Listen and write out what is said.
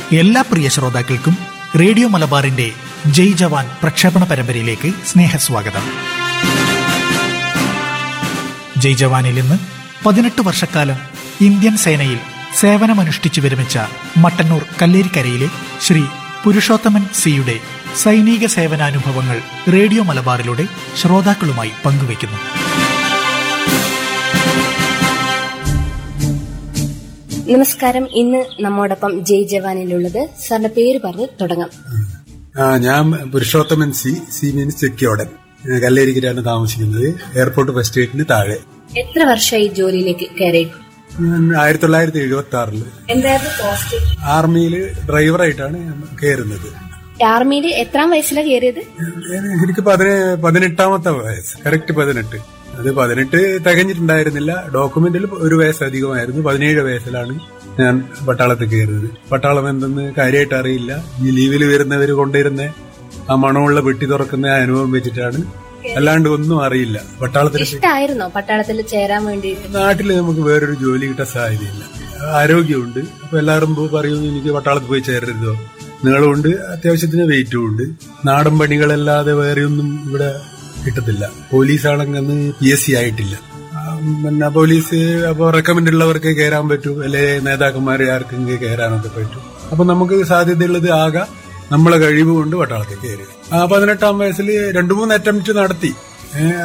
എല്ലാ പ്രിയ ശ്രോതാക്കൾക്കും റേഡിയോ മലബാറിന്റെ ജയ് ജവാൻ പ്രക്ഷേപണ പരമ്പരയിലേക്ക് സ്നേഹസ്വാഗതം ജയ് ജവാനിൽ ഇന്ന് പതിനെട്ട് വർഷക്കാലം ഇന്ത്യൻ സേനയിൽ സേവനമനുഷ്ഠിച്ചു വിരമിച്ച മട്ടന്നൂർ കല്ലേരിക്കരയിലെ ശ്രീ പുരുഷോത്തമൻ സിയുടെ സൈനിക സേവനാനുഭവങ്ങൾ റേഡിയോ മലബാറിലൂടെ ശ്രോതാക്കളുമായി പങ്കുവയ്ക്കുന്നു നമസ്കാരം ഇന്ന് നമ്മോടൊപ്പം ജയ് ജവാനിലുള്ളത് സാറിന്റെ പേര് പറഞ്ഞ് തുടങ്ങാം ആ ഞാൻ Purushothaman C C means Chekkiyodan കല്ലേരിക്കരാണ് താമസിക്കുന്നത് എയർപോർട്ട് ഫസ്റ്റ് ഗേറ്റിന് താഴെ എത്ര വർഷമായി ജോലിയിലേക്ക് കയറിയിട്ട് ഞാൻ ആയിരത്തി തൊള്ളായിരത്തി എഴുപത്തി ആറില് എന്തായിരുന്നു പോസ്റ്റ് ആർമിയിൽ ഡ്രൈവറായിട്ടാണ് ഞാൻ കയറുന്നത് ആർമിയിൽ എത്രാം വയസ്സിലാണ് കയറിയത് എനിക്ക് പതിനെ പതിനെട്ടാമത്തെ വയസ്സ് കറക്റ്റ് പതിനെട്ട് അത് പതിനെട്ട് തികഞ്ഞിട്ടുണ്ടായിരുന്നില്ല ഡോക്യുമെന്റിൽ ഒരു വയസ്സ് അധികമായിരുന്നു പതിനേഴ് വയസ്സിലാണ് ഞാൻ പട്ടാളത്തിൽ കയറുന്നത് പട്ടാളം എന്തെന്ന് കാര്യമായിട്ട് അറിയില്ല ഈ ലീവിൽ വരുന്നവർ കൊണ്ടുവരുന്ന ആ മണമുള്ള പെട്ടി തുറക്കുന്ന ആ അനുഭവം വെച്ചിട്ടാണ് അല്ലാണ്ട് ഒന്നും അറിയില്ല പട്ടാളത്തിൽ ഇഷ്ടായിരുന്നോ പട്ടാളത്തിൽ ചേരാൻ വേണ്ടിയിട്ട് നാട്ടിൽ നമുക്ക് വേറൊരു ജോലി കിട്ടാൻ സാധ്യതയില്ല ആരോഗ്യമുണ്ട് അപ്പൊ എല്ലാവരും പോ- പറയും എനിക്ക് പട്ടാളത്തിൽ പോയി ചേരരുതോ നീളമുണ്ട് അത്യാവശ്യത്തിന് വെയിറ്റും ഉണ്ട് നാടൻ പണികളല്ലാതെ വേറെയൊന്നും ഇവിടെ കിട്ടത്തില്ല പോലീസാണെങ്കിൽ അന്ന് പി എസ് സി ആയിട്ടില്ല ആ, പിന്നെ പോലീസ് അപ്പൊ റെക്കമെൻഡ് ഉള്ളവർക്ക് കയറാൻ പറ്റും അല്ലെ നേതാക്കന്മാരെ ആർക്കെങ്കിലും കയറാനൊക്കെ പറ്റും അപ്പൊ നമുക്ക് സാധ്യതയുള്ളത് ആകെ നമ്മളെ കഴിവ് കൊണ്ട് പട്ടാളത്തിൽ കയറി ആ പതിനെട്ടാം വയസ്സിൽ രണ്ടു മൂന്ന് അറ്റംപ്റ്റ് നടത്തി ഏഹ്